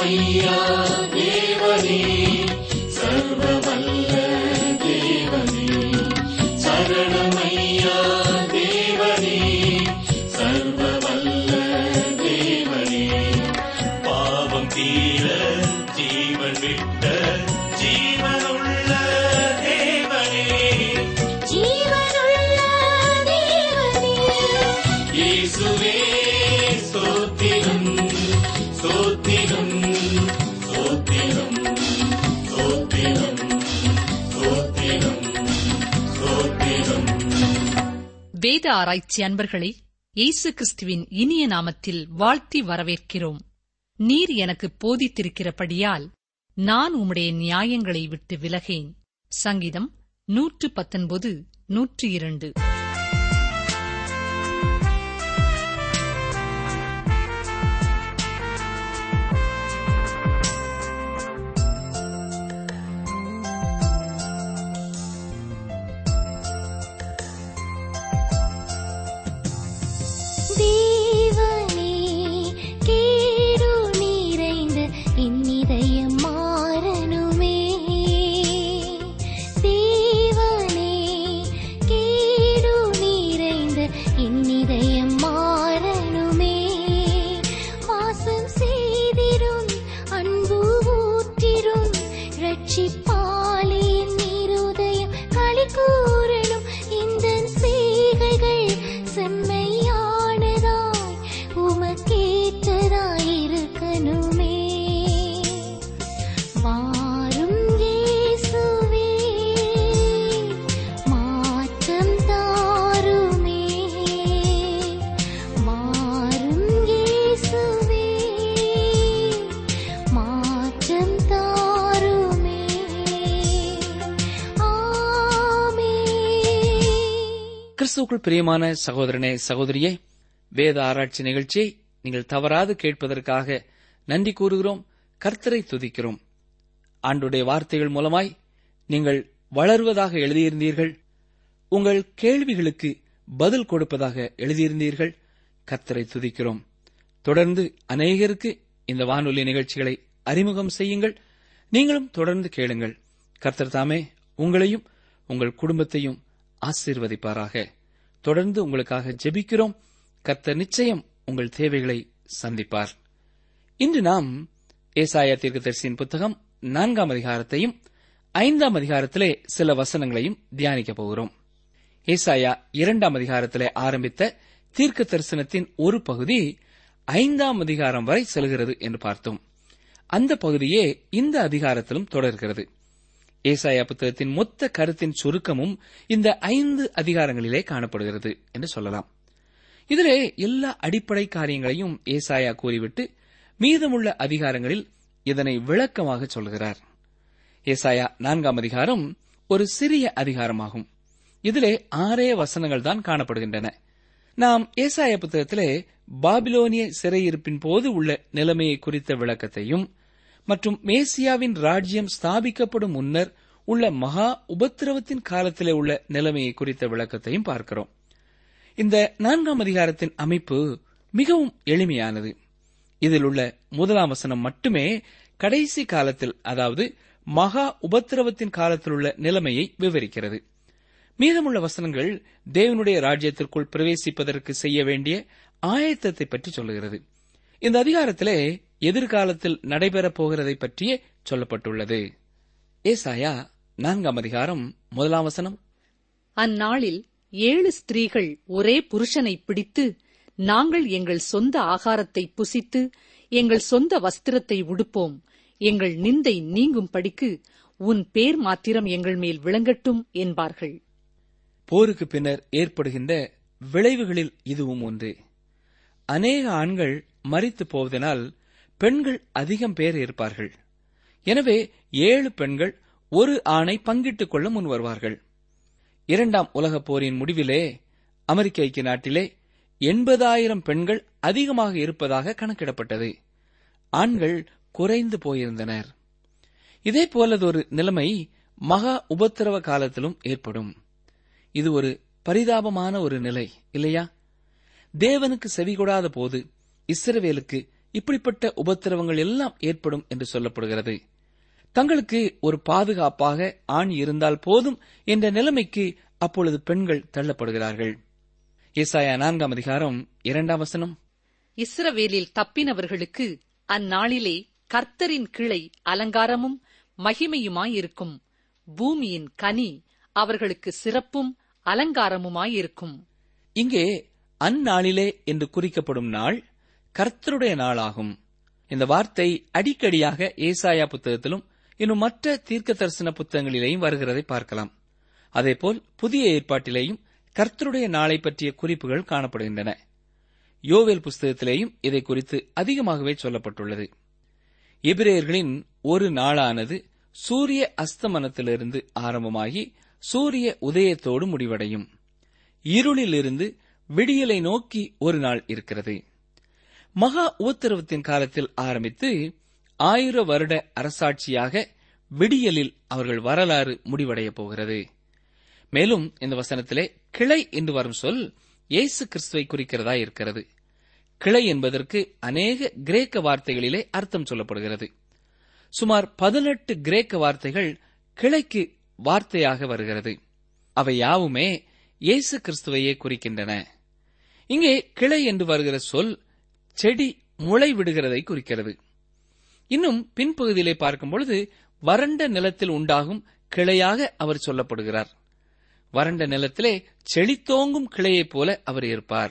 சரணமையா தேவனே சர்வவல்ல தேவனே சரணமையா தேவனே சர்வவல்ல தேவனே பாவம் தீர ஜீவன் விட்ட ஜீவனுள்ள தேவனே ஜீவனுள்ள தேவனே இயேசுவே ஸ்தோத்திரம் ஸ்தோத்திரம் ஸ்தோத்திரம் ஸ்தோத்திரம் ஸ்தோத்திரம் ஸ்தோத்திரம் வேத ஆராய்ச்சி அன்பர்களை இயேசு கிறிஸ்துவின் இனிய நாமத்தில் வாழ்த்தி வரவேற்கிறோம் நீர் எனக்கு போதித்திருக்கிறபடியால் நான் உம்முடைய நியாயங்களை விட்டு விலகேன் சங்கீதம் நூற்று பத்தொன்பது நூற்று இரண்டு தேவனே கேடு நிறைந்த இன்னிதயம் மாறணுமே தேவனே கேடு நிறைந்த இன்னிதயம் மாறணுமே வாசம் செய்திடும் அன்பு ஊற்றிடும் ரட்சிப்பாலின் இருதயம் களி கூறணும் இந்த செய்கைகள் செம்மையானதாய் உமக்கேற்றதாய் இருக்கணுமே மாறும் இயேசுவே மாற்றம் தாருமே மாறும் இயேசுவே மாற்றம் தாருமே ஆமென் கிறிஸ்துவுக்குள் பிரியமான சகோதரனே சகோதரியே வேத ஆராய்ச்சி நிகழ்ச்சியை நீங்கள் தவறாது கேட்பதற்காக நன்றி கூறுகிறோம் கர்த்தரை துதிக்கிறோம் ஆண்டுடைய வார்த்தைகள் மூலமாய் நீங்கள் வளருவதாக எழுதியிருந்தீர்கள் உங்கள் கேள்விகளுக்கு பதில் கொடுப்பதாக எழுதியிருந்தீர்கள் கர்த்தரை துதிக்கிறோம் தொடர்ந்து அநேகருக்கு இந்த வானொலி நிகழ்ச்சிகளை அறிமுகம் செய்யுங்கள் நீங்களும் தொடர்ந்து கேளுங்கள் கர்த்தர் தாமே உங்களையும் உங்கள் குடும்பத்தையும் ஆசீர்வதிப்பாராக தொடர்ந்து உங்களுக்காக ஜெபிக்கிறோம் கர்த்தர் நிச்சயம் உங்கள் தேவைகளை சந்திப்பார் இன்று நாம் ஏசாயா தீர்க்கதரிசியின் புத்தகம் நான்காம் அதிகாரத்தையும் ஐந்தாம் அதிகாரத்திலே சில வசனங்களையும் தியானிக்கப் போகிறோம் ஏசாயா இரண்டாம் அதிகாரத்திலே ஆரம்பித்த தீர்க்க தரிசனத்தின் ஒரு பகுதி ஐந்தாம் அதிகாரம் வரை செல்கிறது என்று பார்த்தோம் அந்த பகுதியே இந்த அதிகாரத்திலும் தொடர்கிறது ஏசாயா புத்தகத்தின் மொத்த கருத்தின் சுருக்கமும் இந்த ஐந்து அதிகாரங்களிலே காணப்படுகிறது என்று சொல்லலாம் இதிலே எல்லா அடிப்படை காரியங்களையும் ஏசாயா கூறிவிட்டு மீதமுள்ள அதிகாரங்களில் இதனை விளக்கமாக சொல்கிறார் ஏசாயா நான்காம் அதிகாரம் ஒரு சிறிய அதிகாரமாகும் இதிலே ஆறே வசனங்கள் தான் காணப்படுகின்றன நாம் ஏசாயா புத்தகத்திலே பாபிலோனிய சிறையிருப்பின் போது உள்ள நிலைமையை குறித்த விளக்கத்தையும் மற்றும் மேசியாவின் ராஜ்யம் ஸ்தாபிக்கப்படும் முன்னர் உள்ள மகா உபத்திரவத்தின் காலத்திலே உள்ள நிலைமையை குறித்த விளக்கத்தையும் பார்க்கிறோம் இந்த நான்காம் அதிகாரத்தின் அமைப்பு மிகவும் எளிமையானது இதில் உள்ள முதலாம் வசனம் மட்டுமே கடைசி காலத்தில் அதாவது மகா உபத்திரவத்தின் காலத்தில் உள்ள நிலைமையை விவரிக்கிறது மீதமுள்ள வசனங்கள் தேவனுடைய ராஜ்யத்திற்குள் பிரவேசிப்பதற்கு செய்ய வேண்டிய ஆயத்தத்தை பற்றி சொல்லுகிறது இந்த அதிகாரத்திலே எதிர்காலத்தில் நடைபெறப் போகிறதை பற்றியே சொல்லப்பட்டுள்ளது ஏசாயா நான்காம் அதிகாரம் முதலாம் வசனம் அந்நாளில் ஏழு ஸ்திரீகள் ஒரே புருஷனை பிடித்து நாங்கள் எங்கள் சொந்த ஆகாரத்தை புசித்து எங்கள் சொந்த வஸ்திரத்தை உடுப்போம் எங்கள் நிந்தை நீங்கும் படிக்கு உன் பேர் மாத்திரம் எங்கள் மேல் விளங்கட்டும் என்பார்கள் போருக்கு பின்னர் ஏற்படுகின்ற விளைவுகளில் இதுவும் ஒன்று அநேக ஆண்கள் மரித்து போவதனால் பெண்கள் அதிகம் பேர் இருப்பார்கள் எனவே ஏழு பெண்கள் ஒரு ஆணை பங்கிட்டுக் கொள்ள முன் வருவார்கள் இரண்டாம் உலகப் போரின் முடிவிலே அமெரிக்க ஐக்கிய நாட்டிலே எண்பதாயிரம் பெண்கள் அதிகமாக இருப்பதாக கணக்கிடப்பட்டது ஆண்கள் குறைந்து போயிருந்தனர் இதே போலதொரு நிலைமை மகா உபத்திரவ காலத்திலும் ஏற்படும் இது ஒரு பரிதாபமான ஒரு நிலை இல்லையா தேவனுக்கு செவிகொடாத போது இஸ்ரவேலுக்கு இப்படிப்பட்ட உபத்திரவங்கள் எல்லாம் ஏற்படும் என்று சொல்லப்படுகிறது தங்களுக்கு ஒரு பாதுகாப்பாக ஆண் இருந்தால் போதும் என்ற நிலைமைக்கு அப்பொழுது பெண்கள் தள்ளப்படுகிறார்கள் ஏசாயா நான்காம் அதிகாரம் இரண்டாம் வசனம் இஸ்ரவேலில் தப்பினவர்களுக்கு அந்நாளிலே கர்த்தரின் கிளை அலங்காரமும் மகிமையுமாயிருக்கும் பூமியின் கனி அவர்களுக்கு சிறப்பும் அலங்காரமுமாயிருக்கும் இங்கே அந்நாளிலே என்று குறிக்கப்படும் நாள் கர்த்தருடைய நாளாகும் இந்த வார்த்தை அடிக்கடியாக ஏசாயா புத்தகத்திலும் இன்னும் மற்ற தீர்க்க தரிசன புத்தகங்களிலேயும் வருகிறதை பார்க்கலாம் அதேபோல் புதிய ஏற்பாட்டிலேயும் கர்த்தருடைய நாளை பற்றிய குறிப்புகள் காணப்படுகின்றன யோவேல் புஸ்தகத்திலேயும் இதை குறித்து அதிகமாகவே சொல்லப்பட்டுள்ளது எபிரேயர்களின் ஒரு நாளானது சூரிய அஸ்தமனத்திலிருந்து ஆரம்பமாகி சூரிய உதயத்தோடு முடிவடையும் இருளிலிருந்து விடியலை நோக்கி ஒரு நாள் இருக்கிறது மகா உபத்திரவத்தின் காலத்தில் ஆரம்பித்து ஆயிர வருட அரசாட்சியாக விடியலில் அவர்கள் வரலாறு முடிவடையப் போகிறது மேலும் இந்த வசனத்திலே கிளை என்று வரும் சொல் இயேசு கிறிஸ்துவை குறிக்கிறதா இருக்கிறது கிளை என்பதற்கு அநேக கிரேக்க வார்த்தைகளிலே அர்த்தம் சொல்லப்படுகிறது சுமார் பதினெட்டு கிரேக்க வார்த்தைகள் கிளைக்கு வார்த்தையாக வருகிறது அவை யாவுமே இயேசு கிறிஸ்துவையே குறிக்கின்றன இங்கே கிளை என்று வருகிற சொல் செடி முளை விடுகிறதை குறிக்கிறது இன்னும் பின்பகுதியிலே பார்க்கும் பொழுது வறண்ட நிலத்தில் உண்டாகும் கிளையாக அவர் சொல்லப்படுகிறார் வறண்ட நிலத்திலே செழித்தோங்கும் கிளையைப் போல அவர் இருப்பார்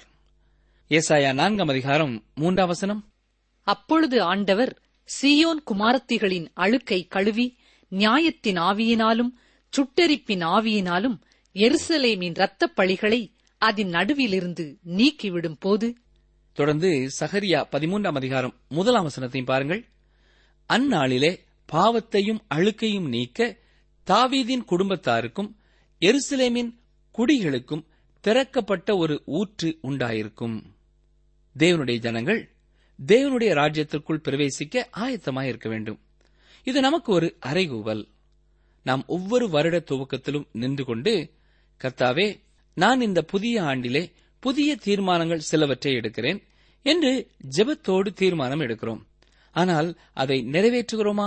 ஏசாயா நான்காம் அதிகாரம் மூன்றாம் வசனம் அப்பொழுது ஆண்டவர் சீயோன் குமாரத்திகளின் அழுக்கை கழுவி நியாயத்தின் ஆவியினாலும் சுட்டெரிப்பின் ஆவியினாலும் எருசலேமின் இரத்தப் பழிகளை அதன் நடுவிலிருந்து நீக்கிவிடும் போது தொடர்ந்து சகரியா பதிமூன்றாம் அதிகாரம் முதலாம் வசனத்தையும் பாருங்கள் அந்நாளிலே பாவத்தையும் அழுக்கையும் நீக்க தாவீதின் குடும்பத்தாருக்கும் எருசலேமின் குடிகளுக்கும் திறக்கப்பட்ட ஒரு ஊற்று உண்டாயிருக்கும் தேவனுடைய ஜனங்கள் தேவனுடைய ராஜ்யத்திற்குள் பிரவேசிக்க ஆயத்தமாயிருக்க வேண்டும் இது நமக்கு ஒரு அறைகூவல் நாம் ஒவ்வொரு வருட துவக்கத்திலும் நின்று கொண்டு கர்த்தாவே நான் இந்த புதிய ஆண்டிலே புதிய தீர்மானங்கள் சிலவற்றை எடுக்கிறேன் என்று ஜெபத்தோடு தீர்மானம் எடுக்கிறோம் ஆனால் அதை நிறைவேற்றுகிறோமா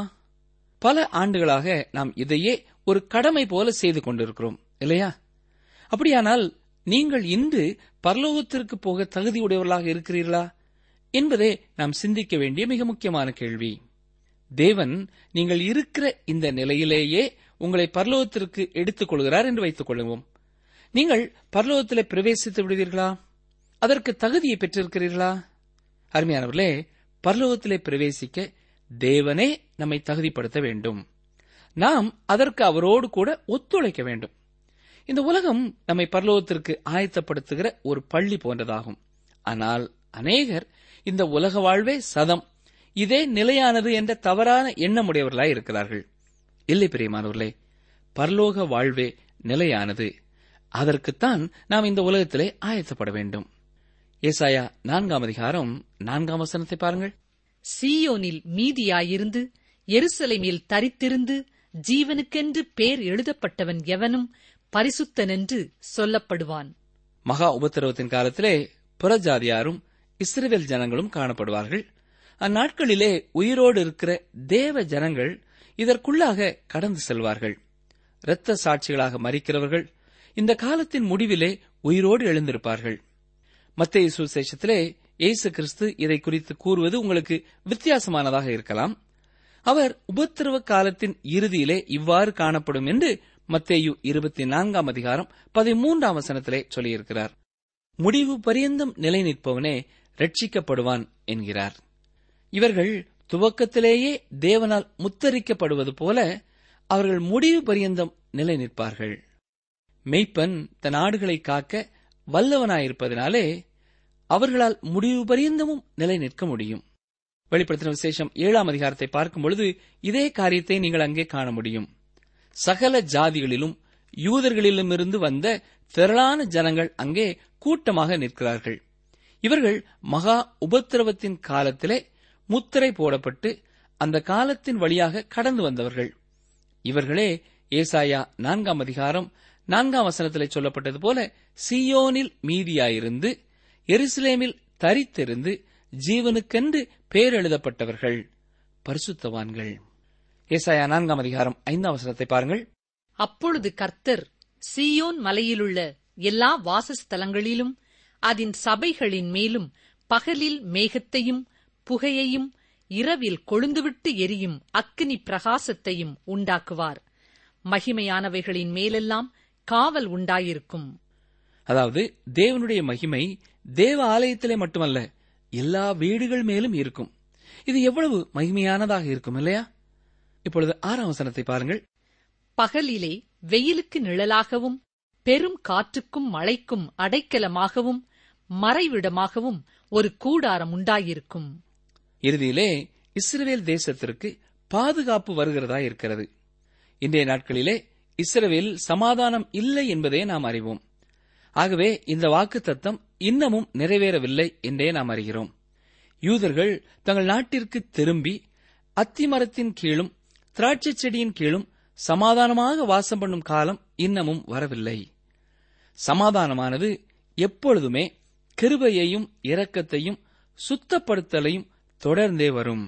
பல ஆண்டுகளாக நாம் இதையே ஒரு கடமை போல செய்து கொண்டிருக்கிறோம் இல்லையா அப்படியானால் நீங்கள் இன்று பரலோகத்திற்கு போக தகுதியுடையவர்களாக இருக்கிறீர்களா என்பதே நாம் சிந்திக்க வேண்டிய மிக முக்கியமான கேள்வி தேவன் நீங்கள் இருக்கிற இந்த நிலையிலேயே உங்களை பரலோகத்திற்கு எடுத்துக் கொள்கிறார் என்று வைத்துக் கொள்ளுவோம் நீங்கள் பரலோகத்திலே பிரவேசித்து விடுவீர்களா அதற்கு தகுதியை பெற்றிருக்கிறீர்களா அருமையானவர்களே பரலோகத்திலே பிரவேசிக்க தேவனே நம்மை தகுதிப்படுத்த வேண்டும் நாம் அதற்கு அவரோடு கூட ஒத்துழைக்க வேண்டும் இந்த உலகம் நம்மை பரலோகத்திற்கு ஆயத்தப்படுத்துகிற ஒரு பள்ளி போன்றதாகும் ஆனால் அநேகர் இந்த உலக வாழ்வே சதம் இதே நிலையானது என்ற தவறான எண்ணமுடையவர்களாய் இருக்கிறார்கள் இல்லை பிரியமானவர்களே பரலோக வாழ்வே நிலையானது அதற்குத்தான் நாம் இந்த உலகத்திலே ஆயத்தப்பட வேண்டும் ஏசாயா நான்காம் அதிகாரம் நான்காம் வசனத்தை பாருங்கள் சீயோனில் மீதியாயிருந்து எருசலேமில் தரித்திருந்து ஜீவனுக்கென்று பேர் எழுதப்பட்டவன் எவனும் பரிசுத்தனென்று சொல்லப்படுவான் மகா உபத்திரவத்தின் காலத்திலே புறஜாதியாரும் இஸ்ரவேல் ஜனங்களும் காணப்படுவார்கள் அந்நாட்களிலே உயிரோடு இருக்கிற தேவ ஜனங்கள் இதற்குள்ளாக கடந்து செல்வார்கள் இரத்த சாட்சிகளாக மறிக்கிறவர்கள் இந்த காலத்தின் முடிவிலே உயிரோடு எழுந்திருப்பார்கள் மத்திய சுசேஷத்திலே இயேசு கிறிஸ்து இதை குறித்து கூறுவது உங்களுக்கு வித்தியாசமானதாக இருக்கலாம் அவர் உபத்திரவ காலத்தின் இறுதியிலே இவ்வாறு காணப்படும் என்று மத்தேயு இருபத்தி நான்காம் அதிகாரம் பதிமூன்றாம் வசனத்திலே சொல்லியிருக்கிறார் முடிவு பரியந்தம் நிலை நிற்பவனே ரட்சிக்கப்படுவான் என்கிறார் இவர்கள் துவக்கத்திலேயே தேவனால் முத்தரிக்கப்படுவது போல அவர்கள் முடிவு பரியந்தம் நிலை நிற்பார்கள் மெய்ப்பன் தன் ஆடுகளை காக்க வல்லவனாயிருப்பதனாலே அவர்களால் முடிவு பரியந்தமும் நிலை நிற்க முடியும் வெளிப்படுத்தின விசேஷம் ஏழாம் அதிகாரத்தை பார்க்கும் பொழுது இதே காரியத்தை நீங்கள் அங்கே காண முடியும் சகல ஜாதிகளிலும் யூதர்களிலுமிருந்து வந்த திரளான ஜனங்கள் அங்கே கூட்டமாக நிற்கிறார்கள் இவர்கள் மகா உபத்திரவத்தின் காலத்திலே முத்திரை போடப்பட்டு அந்த காலத்தின் வழியாக கடந்து வந்தவர்கள் இவர்களே ஏசாயா நான்காம் அதிகாரம் நான்காம் வசனத்திலே சொல்லப்பட்டது போல சியோனில் மீதியாயிருந்து எருசலேமில் தரித்திருந்து ஜீவனுக்கென்று பேரெழுதப்பட்டவர்கள் பரிசுத்தவான்கள் ஏசாயா நான்காம் அதிகாரம் ஐந்தாம் வசனத்தை பாருங்கள் அப்பொழுது கர்த்தர் சீயோன் மலையிலுள்ள எல்லா வாசஸ்தலங்களிலும் அதன் சபைகளின் மேலும் பகலில் மேகத்தையும் புகையையும் இரவில் கொழுந்துவிட்டு எரியும் அக்கினி பிரகாசத்தையும் உண்டாக்குவார் மகிமையானவைகளின் மேலெல்லாம் காவல் உண்டாயிருக்கும் அதாவது தேவனுடைய மகிமை தேவ ஆலயத்திலே மட்டுமல்ல எல்லா வீடுகள் மேலும் இருக்கும் இது எவ்வளவு மகிமையானதாக இருக்கும் இல்லையா இப்பொழுது ஆறாம் வசனத்தை பாருங்கள் பகலிலே வெயிலுக்கு நிழலாகவும் பெரும் காற்றுக்கும் மழைக்கும் அடைக்கலமாகவும் மறைவிடமாகவும் ஒரு கூடாரம் உண்டாயிருக்கும் இறுதியிலே இஸ்ரவேல் தேசத்திற்கு பாதுகாப்பு வருகிறதா இருக்கிறது இன்றைய நாட்களிலே இஸ்ரவேல் சமாதானம் இல்லை என்பதே நாம் அறிவோம் ஆகவே இந்த வாக்கு தத்தம் இன்னமும் நிறைவேறவில்லை என்றே நாம் அறிகிறோம் யூதர்கள் தங்கள் நாட்டிற்கு திரும்பி அத்திமரத்தின் கீழும் திராட்சை செடியின் கீழும் சமாதானமாக வாசம் பண்ணும் காலம் இன்னமும் வரவில்லை சமாதானமானது எப்பொழுதுமே கிருபையையும் இரக்கத்தையும் சுத்தப்படுத்தலையும் தொடர்ந்தே வரும்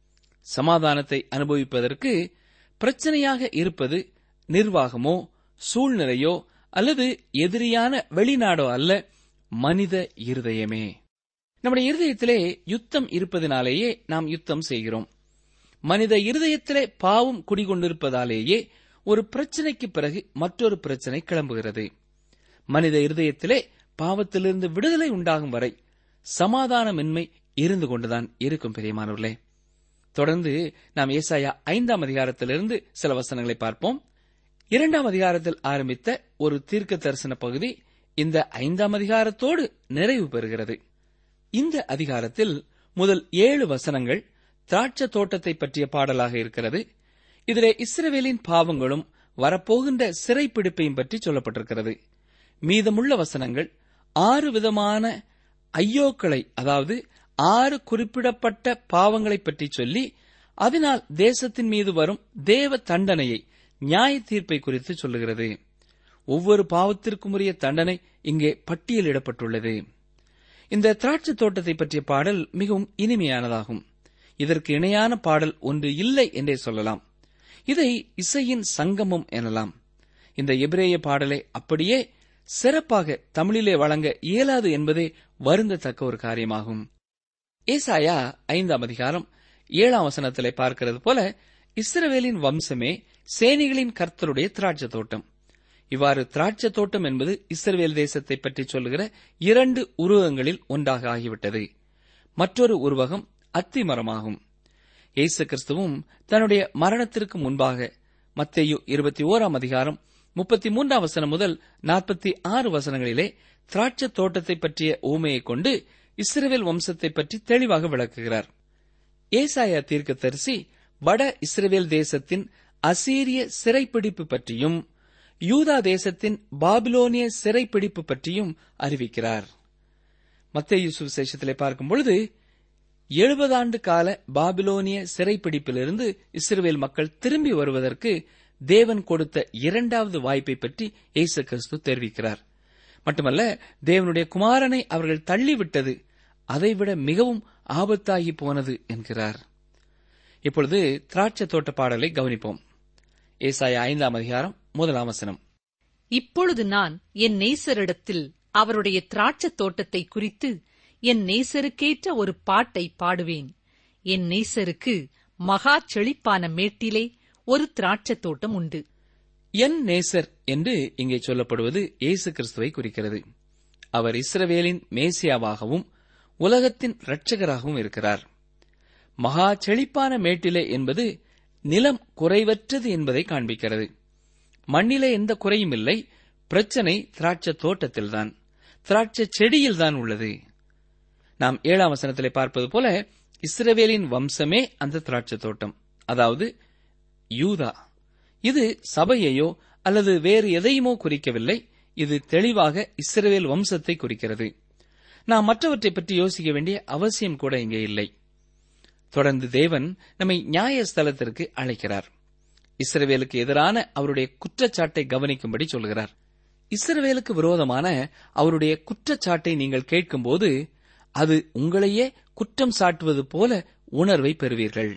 சமாதானத்தை அனுபவிப்பதற்கு பிரச்சனையாக இருப்பது நிர்வாகமோ சூழ்நிலையோ அல்லது எதிரியான வெளிநாடோ அல்ல மனித இருதயமே நம்முடைய இருதயத்திலே யுத்தம் இருப்பதினாலேயே நாம் யுத்தம் செய்கிறோம் மனித இருதயத்திலே பாவம் குடிகொண்டிருப்பதாலேயே ஒரு பிரச்சனைக்கு பிறகு மற்றொரு பிரச்சனை கிளம்புகிறது மனித இருதயத்திலே பாவத்திலிருந்து விடுதலை உண்டாகும் வரை சமாதானமின்மை இருந்து கொண்டுதான் இருக்கும் பெரியமானவர்களே தொடர்ந்து நாம் ஏசாயா ஐந்தாம் அதிகாரத்திலிருந்து சில வசனங்களை பார்ப்போம் இரண்டாம் அதிகாரத்தில் ஆரம்பித்த ஒரு தீர்க்க தரிசன பகுதி இந்த ஐந்தாம் அதிகாரத்தோடு நிறைவு பெறுகிறது இந்த அதிகாரத்தில் முதல் ஏழு வசனங்கள் திராட்சை தோட்டத்தை பற்றிய பாடலாக இருக்கிறது இதிலே இஸ்ரவேலின் பாவங்களும் வரப்போகின்ற சிறைப்பிடிப்பையும் பற்றி சொல்லப்பட்டிருக்கிறது மீதமுள்ள வசனங்கள் ஆறு விதமான ஐயோக்களை அதாவது ஆறு குறிப்பிடப்பட்ட பாவங்களை பற்றி சொல்லி அதனால் தேசத்தின் மீது வரும் தேவ தண்டனையை நியாய தீர்ப்பை குறித்து சொல்லுகிறது ஒவ்வொரு பாவத்திற்கும் உரிய தண்டனை இங்கே பட்டியலிடப்பட்டுள்ளது இந்த திராட்சை தோட்டத்தை பற்றிய பாடல் மிகவும் இனிமையானதாகும் இதற்கு இணையான பாடல் ஒன்று இல்லை என்றே சொல்லலாம் இதை இசையின் சங்கமம் எனலாம் இந்த எபிரேய பாடலை அப்படியே சிறப்பாக தமிழிலே வழங்க இயலாது என்பதே வருந்தத்தக்க ஒரு காரியமாகும் ஏசாயா ஐந்தாம் அதிகாரம் ஏழாம் வசனத்திலே பார்க்கிறது போல இஸ்ரவேலின் வம்சமே சேனைகளின் கர்த்தருடைய திராட்சை தோட்டம் இவ்வாறு திராட்சை தோட்டம் என்பது இஸ்ரவேல் தேசத்தை பற்றி சொல்லுகிற இரண்டு உருவகங்களில் ஒன்றாக ஆகிவிட்டது மற்றொரு உருவகம் அத்திமரமாகும் இயேசு கிறிஸ்துவும் தன்னுடைய மரணத்திற்கு முன்பாக மத்தேயு இருபத்தி ஓராம் அதிகாரம் முப்பத்தி மூன்றாம் வசனம் முதல் நாற்பத்தி ஆறு வசனங்களிலே திராட்சை தோட்டத்தை பற்றிய ஊமையை கொண்டு இஸ்ரவேல் வம்சத்தை பற்றி தெளிவாக விளக்குகிறார் ஏசாயா தீர்க்கதரிசி வட இஸ்ரவேல் தேசத்தின் அசீரிய சிறைப்பிடிப்பு பற்றியும் யூதா தேசத்தின் பாபிலோனிய சிறைப்பிடிப்பு பற்றியும் அறிவிக்கிறார் மத்திய சுவிசேஷத்திலே பார்க்கும் பொழுது எழுபது ஆண்டு கால பாபிலோனிய சிறைப்பிடிப்பிலிருந்து இஸ்ரவேல் மக்கள் திரும்பி வருவதற்கு தேவன் கொடுத்த இரண்டாவது வாய்ப்பை பற்றி இயேசு கிறிஸ்து தெரிவிக்கிறார் மட்டுமல்ல தேவனுடைய குமாரனை அவர்கள் தள்ளிவிட்டது அதைவிட மிகவும் ஆபத்தாகி போனது என்கிறார் இப்பொழுது திராட்சை தோட்ட பாடலை கவனிப்போம் ஏசாய ஐந்தாம் அதிகாரம் முதலாம் வசனம் இப்பொழுது நான் என் நேசரிடத்தில் அவருடைய திராட்சைத் தோட்டத்தை குறித்து என் நேசருக்கேற்ற ஒரு பாட்டை பாடுவேன் என் நேசருக்கு மகா செழிப்பான மேட்டிலே ஒரு திராட்சைத் தோட்டம் உண்டு என் நேசர் என்று இங்கே சொல்லப்படுவது இயேசு கிறிஸ்துவை குறிக்கிறது அவர் இஸ்ரவேலின் மேசியாவாகவும் உலகத்தின் இரட்சகராகவும் இருக்கிறார் மகா செழிப்பான மேட்டிலே என்பது நிலம் குறைவற்றது என்பதை காண்பிக்கிறது மண்ணிலே எந்த குறையும் இல்லை பிரச்சனை திராட்சை தோட்டத்தில்தான் திராட்சை செடியில்தான் உள்ளது நாம் ஏழாம் வசனத்திலே பார்ப்பது போல இஸ்ரவேலின் வம்சமே அந்த திராட்சை தோட்டம் அதாவது யூதா இது சபையையோ அல்லது வேறு எதையுமோ குறிக்கவில்லை இது தெளிவாக இஸ்ரவேல் வம்சத்தை குறிக்கிறது நாம் மற்றவற்றை பற்றி யோசிக்க வேண்டிய அவசியம் கூட இங்கே இல்லை தொடர்ந்து தேவன் நம்மை நியாய ஸ்தலத்திற்கு அழைக்கிறார் இஸ்ரவேலுக்கு எதிரான அவருடைய குற்றச்சாட்டை கவனிக்கும்படி சொல்கிறார் இஸ்ரவேலுக்கு விரோதமான அவருடைய குற்றச்சாட்டை நீங்கள் கேட்கும்போது அது உங்களையே குற்றம் சாட்டுவது போல உணர்வை பெறுவீர்கள்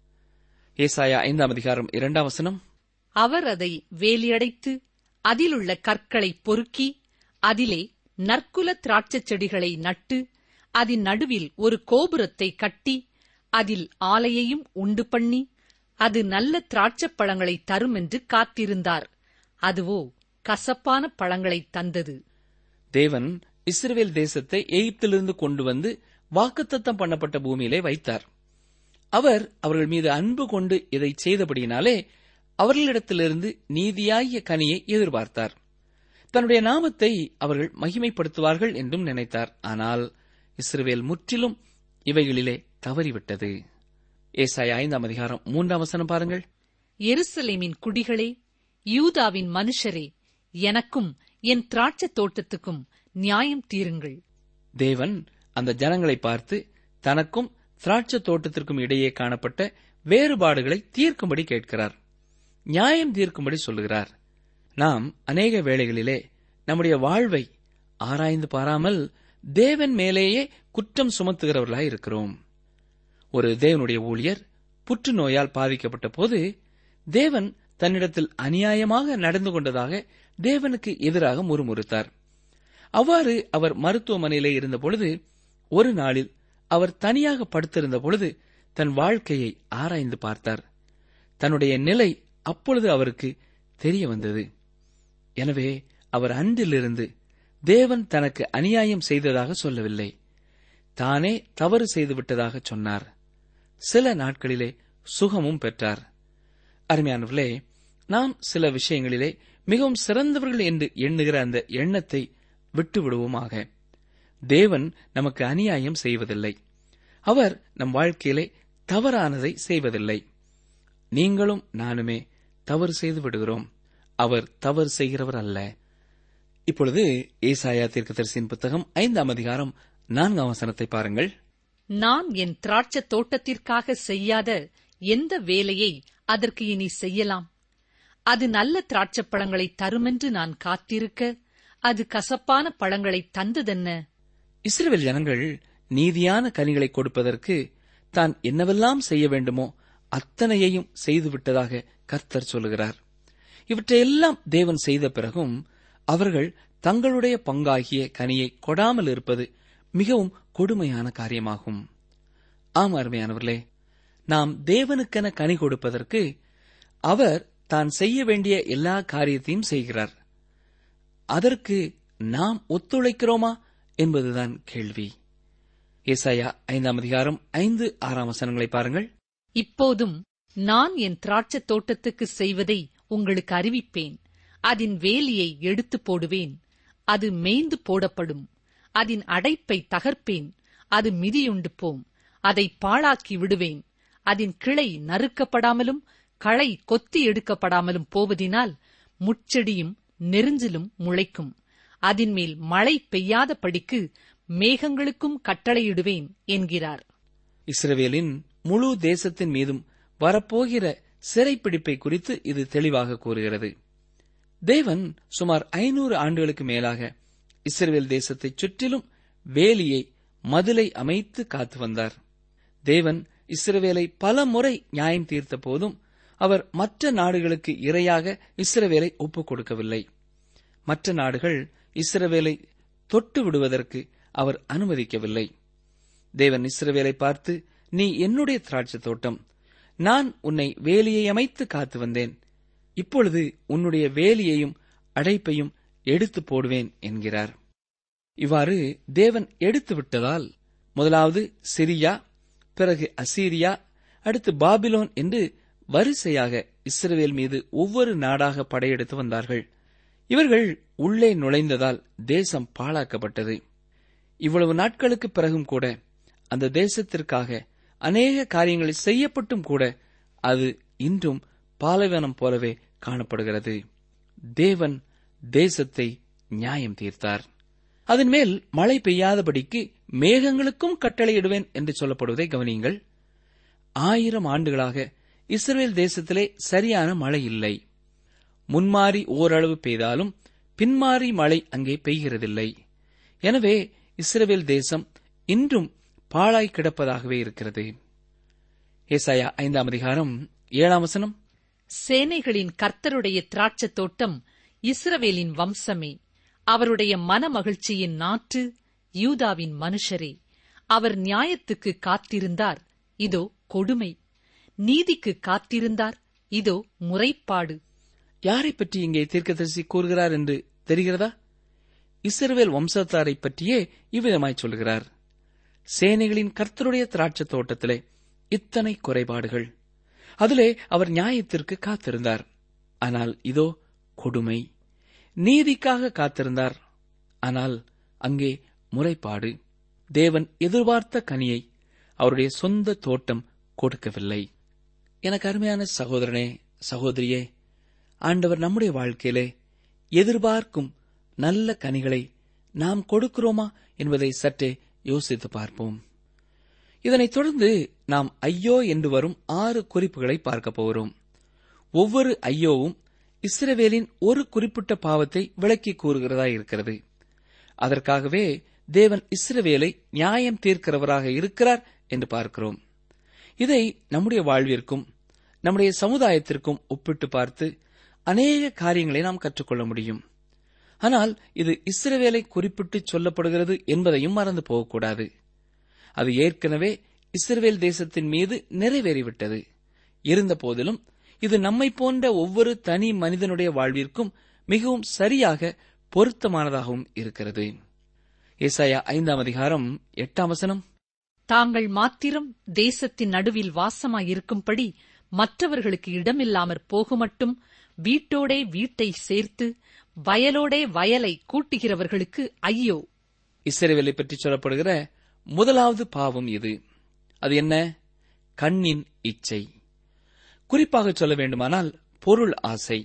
ஏசாயா ஐந்தாம் அதிகாரம் இரண்டாம் வசனம் அவர் அதை வேலியடைத்து அதிலுள்ள கற்களை பொறுக்கி அதிலே நற்குல திராட்சைச் செடிகளை நட்டு அதன் நடுவில் ஒரு கோபுரத்தை கட்டி அதில் ஆலையையும் உண்டு பண்ணி அது நல்ல திராட்சைப் பழங்களை தரும் என்று காத்திருந்தார் அதுவோ கசப்பான பழங்களை தந்தது தேவன் இஸ்ரவேல் தேசத்தை எகிப்திலிருந்து கொண்டு வந்து வாக்குத்தத்தம் பண்ணப்பட்ட பூமியிலே வைத்தார் அவர் அவர்கள் மீது அன்பு கொண்டு இதை செய்தபடியினாலே அவர்களிடத்திலிருந்து நீதியாகிய கனியை எதிர்பார்த்தார் தன்னுடைய நாமத்தை அவர்கள் மகிமைப்படுத்துவார்கள் என்றும் நினைத்தார் ஆனால் இஸ்ரவேல் முற்றிலும் இவைகளிலே தவறிவிட்டது ஏசாய ஐந்தாம் அதிகாரம் மூன்றாம் வசனம் பாருங்கள் எருசலேமின் குடிகளே யூதாவின் மனுஷரே எனக்கும் என் திராட்சைத் தோட்டத்துக்கும் நியாயம் தீருங்கள் தேவன் அந்த ஜனங்களை பார்த்து தனக்கும் திராட்சை தோட்டத்திற்கும் இடையே காணப்பட்ட வேறுபாடுகளை தீர்க்கும்படி கேட்கிறார் நியாயம் தீர்க்கும்படி சொல்லுகிறார் நாம் அநேக வேளைகளிலே நம்முடைய வாழ்வை ஆராய்ந்து பாராமல் தேவன் மேலேயே குற்றம் சுமத்துகிறவர்களாய் இருக்கிறோம் ஒரு தேவனுடைய ஊழியர் புற்றுநோயால் பாதிக்கப்பட்ட போது தேவன் தன்னிடத்தில் அநியாயமாக நடந்து கொண்டதாக தேவனுக்கு எதிராக முறுமுறுத்தார் அவ்வாறு அவர் மருத்துவமனையிலே இருந்தபொழுது ஒரு நாளில் அவர் தனியாக படுத்திருந்த பொழுது தன் வாழ்க்கையை ஆராய்ந்து பார்த்தார் தன்னுடைய நிலை அப்பொழுது அவருக்கு தெரிய வந்தது எனவே அவர் அன்றிலிருந்து தேவன் தனக்கு அநியாயம் செய்ததாக சொல்லவில்லை தானே தவறு செய்துவிட்டதாக சொன்னார் சில நாட்களிலே சுகமும் பெற்றார் அருமையானவர்களே நாம் சில விஷயங்களிலே மிகவும் சிறந்தவர்கள் என்று எண்ணுகிற அந்த எண்ணத்தை விட்டு விடுவோமாக தேவன் நமக்கு அநியாயம் செய்வதில்லை அவர் நம் வாழ்க்கையிலே தவறானதை செய்வதில்லை நீங்களும் நானுமே தவறு செய்து விடுகிறோம் அவர் தவறு செய்கிறவர் அல்ல இப்பொழுது ஏசாயா தீர்க்கதரிசியின் புத்தகம் ஐந்தாம் அதிகாரம் நான்காம் வசனத்தை பாருங்கள் நான் என் திராட்சைத் தோட்டத்திற்காக செய்யாத எந்த வேலையை அதற்கு இனி செய்யலாம் அது நல்ல திராட்சைப் பழங்களை தருமென்று நான் காத்திருக்க அது கசப்பான பழங்களை தந்ததென்ன இஸ்ரவேல் ஜனங்கள் நீதியான கனிகளை கொடுப்பதற்கு தான் என்னவெல்லாம் செய்ய வேண்டுமோ அத்தனையையும் செய்துவிட்டதாக கர்த்தர் சொல்லுகிறார் இவற்றையெல்லாம் தேவன் செய்த பிறகும் அவர்கள் தங்களுடைய பங்காகிய கனியை கொடாமல் இருப்பது மிகவும் கொடுமையான காரியமாகும் ஆம் அருமையானவர்களே நாம் தேவனுக்கென கனி கொடுப்பதற்கு அவர் தான் செய்ய வேண்டிய எல்லா காரியத்தையும் செய்கிறார் அதற்கு நாம் ஒத்துழைக்கிறோமா என்பதுதான் கேள்வி ஏசாயா ஐந்தாம் அதிகாரம் ஐந்து ஆறாம் வசனங்களை பாருங்கள் இப்போதும் நான் என் திராட்சைத் தோட்டத்துக்கு செய்வதை உங்களுக்கு அறிவிப்பேன் அதன் வேலியை எடுத்துப் போடுவேன் அது மேய்ந்து போடப்படும் அதன் அடைப்பை தகர்ப்பேன் அது மிதியுண்டு போம் அதை பாழாக்கி விடுவேன் அதன் கிளை நறுக்கப்படாமலும் களை கொத்தி எடுக்கப்படாமலும் போவதினால் முட்செடியும் நெருஞ்சிலும் முளைக்கும் அதின்மேல் மழை பெய்யாதபடிக்கு மேகங்களுக்கும் கட்டளையிடுவேன் என்கிறார் இஸ்ரவேலின் முழு தேசத்தின் மீதும் வரப்போகிற சிறைப்பிடிப்பை குறித்து இது தெளிவாக கூறுகிறது தேவன் சுமார் ஐநூறு ஆண்டுகளுக்கு மேலாக இஸ்ரவேல் தேசத்தைச் சுற்றிலும் வேலியை மதிலை அமைத்து காத்து வந்தார் தேவன் இஸ்ரவேலை பல முறை நியாயம் தீர்த்த போதும் அவர் மற்ற நாடுகளுக்கு இரையாக இஸ்ரவேலை ஒப்புக் கொடுக்கவில்லை மற்ற நாடுகள் இஸ்ரவேலை தொட்டு விடுவதற்கு அவர் அனுமதிக்கவில்லை தேவன் இஸ்ரவேலை பார்த்து நீ என்னுடைய திராட்சை தோட்டம் நான் உன்னை வேலியை அமைத்து காத்து வந்தேன் இப்பொழுது உன்னுடைய வேலியையும் அடைப்பையும் எடுத்து போடுவேன் என்கிறார் இவ்வாறு தேவன் எடுத்து விட்டதால் முதலாவது சிரியா பிறகு அசீரியா அடுத்து பாபிலோன் என்று வரிசையாக இஸ்ரவேல் மீது ஒவ்வொரு நாடாக படையெடுத்து வந்தார்கள் இவர்கள் உள்ளே நுழைந்ததால் தேசம் பாழாக்கப்பட்டது இவ்வளவு நாட்களுக்கு பிறகும் கூட அந்த தேசத்திற்காக அநேக காரியங்கள் செய்யப்பட்டும் கூட அது இன்றும் பாலைவனம் போலவே காணப்படுகிறது தேவன் தேசத்தை நியாயம் தீர்த்தார் அதன் மேல் மழை பெய்யாதபடிக்கு மேகங்களுக்கும் கட்டளையிடுவேன் என்று சொல்லப்படுவதை கவனியுங்கள் ஆயிரம் ஆண்டுகளாக இஸ்ரேல் தேசத்திலே சரியான மழை இல்லை முன்மாறி ஓரளவு பெய்தாலும் பின்மாறி மழை அங்கே பெய்கிறதில்லை எனவே இஸ்ரேல் தேசம் இன்றும் பாழாய் கிடப்பதாகவே இருக்கிறது ஏசாயா ஐந்தாம் அதிகாரம் ஏழாம் வசனம் சேனைகளின் கர்த்தருடைய திராட்சத் தோட்டம் இஸ்ரவேலின் வம்சமே அவருடைய மனமகிழ்ச்சியின் நாற்று யூதாவின் மனுஷரே அவர் நியாயத்துக்கு காத்திருந்தார் இதோ கொடுமை நீதிக்கு காத்திருந்தார் இதோ முறைப்பாடு யாரை பற்றி இங்கே தீர்க்கதரிசி கூறுகிறார் என்று தெரிகிறதா இஸ்ரவேல் வம்சத்தாரை பற்றியே இவ்விதமாய் சொல்கிறார் சேனைகளின் கர்த்தருடைய திராட்சத் தோட்டத்திலே இத்தனை குறைபாடுகள் அதிலே அவர் நியாயத்திற்கு காத்திருந்தார் ஆனால் இதோ கொடுமை நீதிக்காக காத்திருந்தார் ஆனால் அங்கே முறைப்பாடு தேவன் எதிர்பார்த்த கனியை அவருடைய சொந்த தோட்டம் கொடுக்கவில்லை எனக்கு அருமையான சகோதரனே சகோதரியே ஆண்டவர் நம்முடைய வாழ்க்கையிலே எதிர்பார்க்கும் நல்ல கனிகளை நாம் கொடுக்கிறோமா என்பதை சற்றே யோசித்து பார்ப்போம் இதனைத் தொடர்ந்து நாம் ஐயோ என்று வரும் ஆறு குறிப்புகளை பார்க்க போகிறோம் ஒவ்வொரு ஐயோவும் இஸ்ரவேலின் ஒரு குறிப்பிட்ட பாவத்தை விளக்கி கூறுகிறதா இருக்கிறது அதற்காகவே தேவன் இஸ்ரவேலை நியாயம் தீர்க்கிறவராக இருக்கிறார் என்று பார்க்கிறோம் இதை நம்முடைய வாழ்விற்கும் நம்முடைய சமுதாயத்திற்கும் ஒப்பிட்டு பார்த்து அநேக காரியங்களை நாம் கற்றுக்கொள்ள முடியும் ஆனால் இது இஸ்ரவேலை குறிப்பிட்டு சொல்லப்படுகிறது என்பதையும் மறந்து போகக்கூடாது அது ஏற்கனவே இஸ்ரவேல் தேசத்தின் மீது நிறைவேறிவிட்டது இருந்தபோதிலும் இது நம்மை போன்ற ஒவ்வொரு தனி மனிதனுடைய வாழ்விற்கும் மிகவும் சரியாக பொருத்தமானதாகவும் இருக்கிறது ஏசாயா ஐந்தாம் அதிகாரம் எட்டாம் வசனம் தாங்கள் மாத்திரம் தேசத்தின் நடுவில் வாசமாயிருக்கும்படி மற்றவர்களுக்கு இடமில்லாமற் போகுமட்டும் வீட்டோடே வீட்டை சேர்த்து வயலோடே வயலை கூட்டுகிறவர்களுக்கு ஐயோ இஸ்ரவேலை பற்றி சொல்லப்படுகிற முதலாவது பாவம் இது அது என்ன கண்ணின் இச்சை குறிப்பாக சொல்ல வேண்டுமானால் பொருள் ஆசை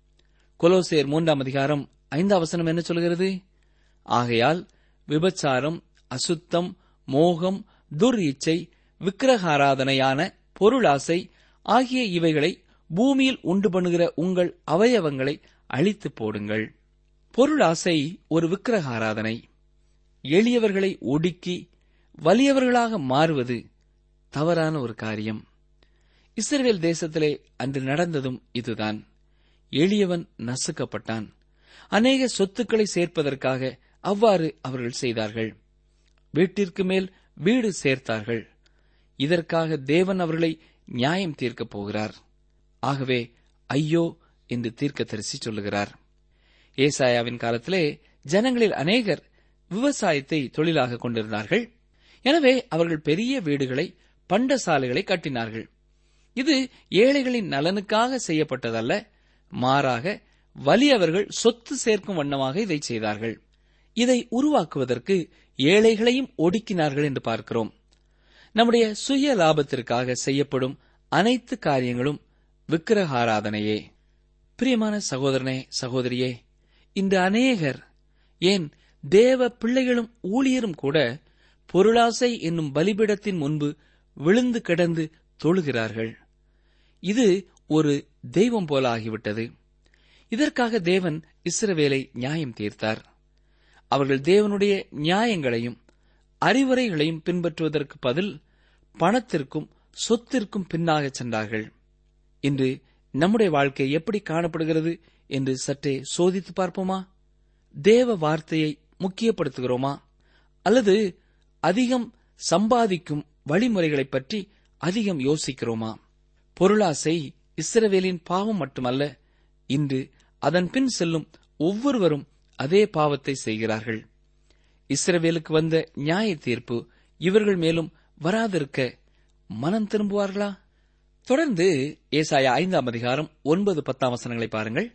கொலோசேர் மூன்றாம் அதிகாரம் ஐந்தாம் வசனம் என்ன சொல்கிறது ஆகையால் விபச்சாரம் அசுத்தம் மோகம் துர் இச்சை விக்கிரகாராதனையான பொருளாசை ஆகிய இவைகளை பூமியில் உண்டு பண்ணுகிற உங்கள் அவயவங்களை அழித்து போடுங்கள் பொருளாசை ஒரு விக்கிரகாராதனை எளியவர்களை ஒடுக்கி வலியவர்களாக மாறுவது தவறான ஒரு காரியம் இஸ்ரேல் தேசத்திலே அன்று நடந்ததும் இதுதான் எளியவன் நசுக்கப்பட்டான் அநேக சொத்துக்களை சேர்ப்பதற்காக அவ்வாறு அவர்கள் செய்தார்கள் வீட்டிற்கு மேல் வீடு சேர்த்தார்கள் இதற்காக தேவன் அவர்களை நியாயம் தீர்க்கப் போகிறார் ஆகவே ஐயோ என்று தீர்க்கதரிசி சொல்லுகிறார் ஏசாயாவின் காலத்திலே ஜனங்களில் அநேகர் விவசாயத்தை தொழிலாக கொண்டிருந்தார்கள் எனவே அவர்கள் பெரிய வீடுகளை பண்டசாலைகளை கட்டினார்கள் இது ஏழைகளின் நலனுக்காக செய்யப்பட்டதல்ல மாறாக வலியவர்கள் சொத்து சேர்க்கும் வண்ணமாக இதை செய்தார்கள் இதை உருவாக்குவதற்கு ஏழைகளையும் ஒடுக்கினார்கள் என்று பார்க்கிறோம் நம்முடைய சுய லாபத்திற்காக செய்யப்படும் அனைத்து காரியங்களும் விக்கிரகாராதனையே பிரியமான சகோதரனே சகோதரியே இந்த அநேகர் ஏன் தேவ பிள்ளைகளும் ஊழியரும் கூட பொருளாசை என்னும் பலிபிடத்தின் முன்பு விழுந்து கிடந்து தொழுகிறார்கள் இது ஒரு தெய்வம் போல ஆகிவிட்டது இதற்காக தேவன் இஸ்ரவேலை நியாயம் தீர்த்தார் அவர்கள் தேவனுடைய நியாயங்களையும் அறிவுரைகளையும் பின்பற்றுவதற்கு பதில் பணத்திற்கும் சொத்திற்கும் பின்னாக சென்றார்கள் இன்று நம்முடைய வாழ்க்கை எப்படி காணப்படுகிறது என்று சற்றே சோதித்து பார்ப்போமா தேவ வார்த்தையை முக்கியப்படுத்துகிறோமா அல்லது அதிகம் சம்பாதிக்கும் வழிமுறைகளைப் பற்றி அதிகம் யோசிக்கிறோமா பொருளாசை இஸ்ரவேலின் பாவம் மட்டுமல்ல இன்று அதன் பின் செல்லும் ஒவ்வொருவரும் அதே பாவத்தை செய்கிறார்கள் இஸ்ரவேலுக்கு வந்த நியாய தீர்ப்பு இவர்கள் மேலும் வராதிருக்க மனம் திரும்புவார்களா தொடர்ந்து ஏசாயா ஐந்தாம் அதிகாரம் ஒன்பது பத்தாம் வசனங்களை பாருங்கள்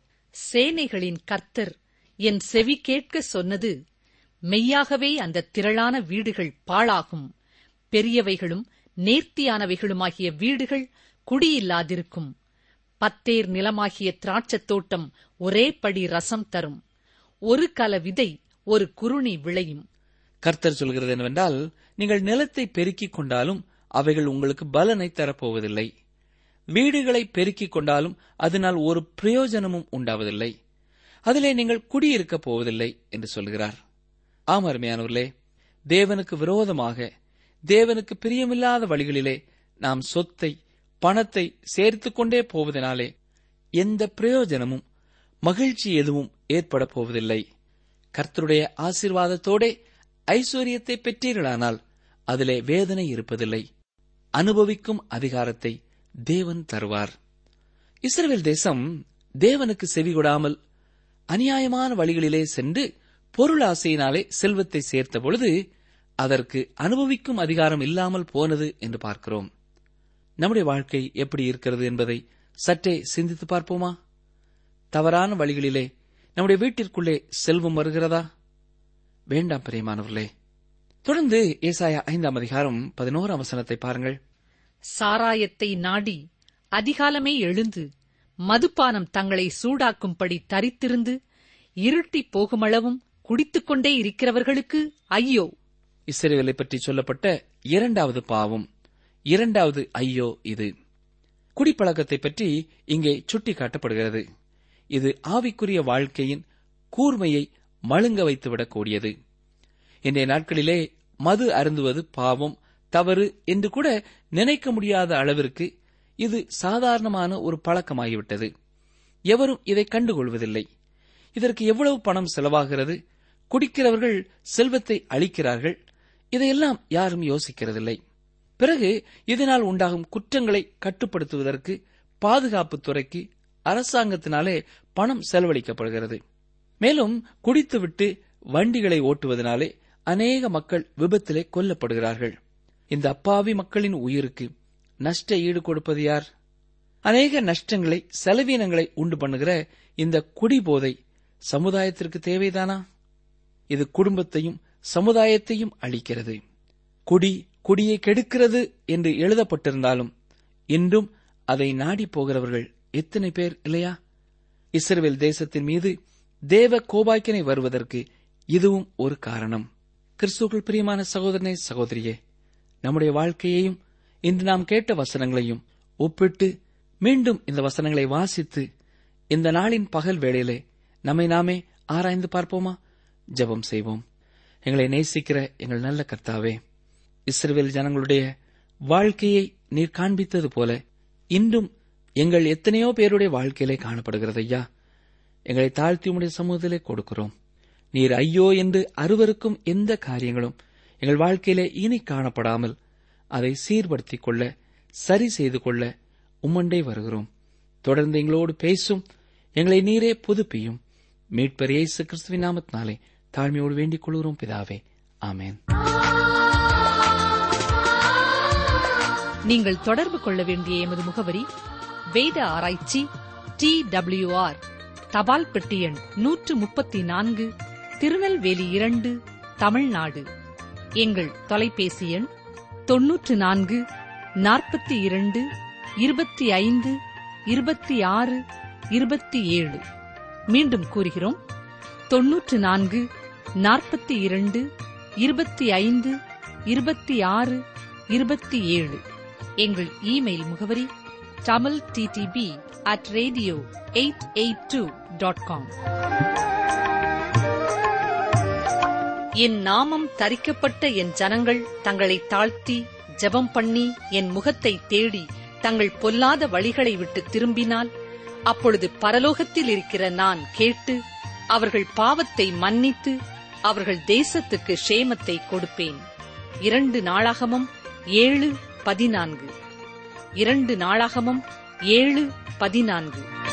சேனைகளின் கர்த்தர் என் செவி கேட்க சொன்னது மெய்யாகவே அந்த திரளான வீடுகள் பாழாகும் பெரியவைகளும் நேர்த்தியானவைகளுமாகிய வீடுகள் குடியில்லாதிருக்கும் பத்தேர் நிலமாகிய திராட்சத் தோட்டம் ஒரே படி ரசம் தரும் ஒரு கல விதை ஒரு குருணி விளையும் கர்த்தர் சொல்கிறது என்னவென்றால் நீங்கள் நிலத்தை பெருக்கிக் கொண்டாலும் அவைகள் உங்களுக்கு பலனை தரப்போவதில்லை வீடுகளை பெருக்கிக் கொண்டாலும் அதனால் ஒரு பிரயோஜனமும் உண்டாவதில்லை அதிலே நீங்கள் குடியிருக்கப் போவதில்லை என்று சொல்கிறார் ஆம் அருமையானவர்களே தேவனுக்கு விரோதமாக தேவனுக்கு பிரியமில்லாத வழிகளிலே நாம் சொத்தை பணத்தை சேர்த்துக் கொண்டே போவதனாலே எந்த பிரயோஜனமும் மகிழ்ச்சி எதுவும் ஏற்பட போவதில்லை கர்த்தருடைய ஆசீர்வாதத்தோடே ஐஸ்வர்யத்தை பெற்றீர்களானால் அதிலே வேதனை இருப்பதில்லை அனுபவிக்கும் அதிகாரத்தை தேவன் தருவார் இஸ்ரவேல் தேசம் தேவனுக்கு செவிகொடாமல் அநியாயமான வழிகளிலே சென்று பொருளாசையினாலே செல்வத்தை சேர்த்த பொழுது அதற்கு அனுபவிக்கும் அதிகாரம் இல்லாமல் போனது என்று பார்க்கிறோம் நம்முடைய வாழ்க்கை எப்படி இருக்கிறது என்பதை சற்றே சிந்தித்து பார்ப்போமா தவறான வழிகளிலே நம்முடைய வீட்டிற்குள்ளே செல்வம் வருகிறதா வேண்டாம் பிரியமானவர்களே தொடர்ந்து ஏசாயா ஐந்தாம் அதிகாரம் பதினோராம் வசனத்தை பாருங்கள் சாராயத்தை நாடி அதிகாலமே எழுந்து மதுபானம் தங்களை சூடாக்கும்படி தரித்திருந்து இருட்டிப் போகுமளவும் குடித்துக்கொண்டே இருக்கிறவர்களுக்கு ஐயோ இஸ்ரேலை பற்றி சொல்லப்பட்ட இரண்டாவது பாவம் இரண்டாவது ஐயோ இது குடிப்பழக்கத்தை பற்றி இங்கே சுட்டிக்காட்டப்படுகிறது இது ஆவிக்குரிய வாழ்க்கையின் கூர்மையை மழுங்க வைத்துவிடக்கூடியது இன்றைய நாட்களிலே மது அருந்துவது பாவம் தவறு என்று கூட நினைக்க முடியாத அளவிற்கு இது சாதாரணமான ஒரு பழக்கமாகிவிட்டது எவரும் இதை கண்டுகொள்வதில்லை இதற்கு எவ்வளவு பணம் செலவாகிறது குடிக்கிறவர்கள் செல்வத்தை அளிக்கிறார்கள் இதையெல்லாம் யாரும் யோசிக்கிறதில்லை பிறகு இதனால் உண்டாகும் குற்றங்களை கட்டுப்படுத்துவதற்கு பாதுகாப்புத் துறைக்கு அரசாங்கத்தினாலே பணம் செலவழிக்கப்படுகிறது மேலும் குடித்துவிட்டு வண்டிகளை ஓட்டுவதனாலே அநேக மக்கள் விபத்திலே கொல்லப்படுகிறார்கள் இந்த அப்பாவி மக்களின் உயிருக்கு நஷ்ட ஈடு கொடுப்பது யார் அநேக நஷ்டங்களை செலவீனங்களை உண்டு பண்ணுகிற இந்த குடிபோதை சமுதாயத்திற்கு தேவைதானா இது குடும்பத்தையும் சமுதாயத்தையும் அளிக்கிறது குடி குடியை கெடுக்கிறது என்று எழுதப்பட்டிருந்தாலும் இன்றும் அதை நாடி போகிறவர்கள் எத்தனை பேர் இல்லையா இஸ்ரேல் தேசத்தின் மீது தேவ கோபாக்கினை வருவதற்கு இதுவும் ஒரு காரணம் கிறிஸ்துக்கள் பிரியமான சகோதரனே சகோதரியே நம்முடைய வாழ்க்கையையும் இன்று நாம் கேட்ட வசனங்களையும் ஒப்பிட்டு மீண்டும் இந்த வசனங்களை வாசித்து இந்த நாளின் பகல் வேளையிலே நம்மை நாமே ஆராய்ந்து பார்ப்போமா ஜெபம் செய்வோம் எங்களை நேசிக்கிற எங்கள் நல்ல கர்த்தாவே இஸ்ரேல் ஜனங்களுடைய வாழ்க்கையை நீர் காண்பித்தது போல இன்றும் எங்கள் எத்தனையோ பேருடைய வாழ்க்கையிலே காணப்படுகிறது ஐயா எங்களை தாழ்த்தி உடைய சமூகத்திலே கொடுக்கிறோம் நீர் ஐயோ என்று அருவருக்கும் எந்த காரியங்களும் எங்கள் வாழ்க்கையிலே இனி காணப்படாமல் அதை சீர்படுத்திக் கொள்ள சரி செய்து கொள்ள உம்மண்டை வருகிறோம் தொடர்ந்து எங்களோடு பேசும் எங்களை நீரே புதுப்பியும் மீட்பர் இயேசு கிறிஸ்துவின் நாமத்தினாலே தாழ்மையோடு வேண்டிக் கொள்கிறோம் பிதாவே ஆமென் நீங்கள் தொடர்பு கொள்ள வேண்டிய எமது முகவரி வேத ஆராய்ச்சி டி ஆர் தபால் பெட்டி எண் நூற்று முப்பத்தி நான்கு திருநெல்வேலி இரண்டு தமிழ்நாடு எங்கள் தொலைபேசி எண் தொன்னூற்று நான்கு நாற்பத்தி இரண்டு இருபத்தி ஐந்து இருபத்தி ஆறு இருபத்தி ஏழு மீண்டும் கூறுகிறோம் தொன்னூற்று நான்கு நாற்பத்தி இரண்டு இருபத்தி ஐந்து இருபத்தி ஆறு இருபத்தி ஏழு எங்கள் இமெயில் முகவரி Tamil DTP at radio eight eight two dot com என் நாமம் தரிக்கப்பட்ட என் ஜனங்கள் தங்களை தாழ்த்தி ஜெபம் பண்ணி என் முகத்தை தேடி தங்கள் பொல்லாத வழிகளை விட்டு திரும்பினால் அப்பொழுது பரலோகத்தில் இருக்கிற நான் கேட்டு அவர்கள் பாவத்தை மன்னித்து அவர்கள் தேசத்துக்கு ஷேமத்தை கொடுப்பேன் இரண்டு நாளாகமம் ஏழு பதினான்கு இரண்டு நாளாகமம் ஏழு பதினான்கு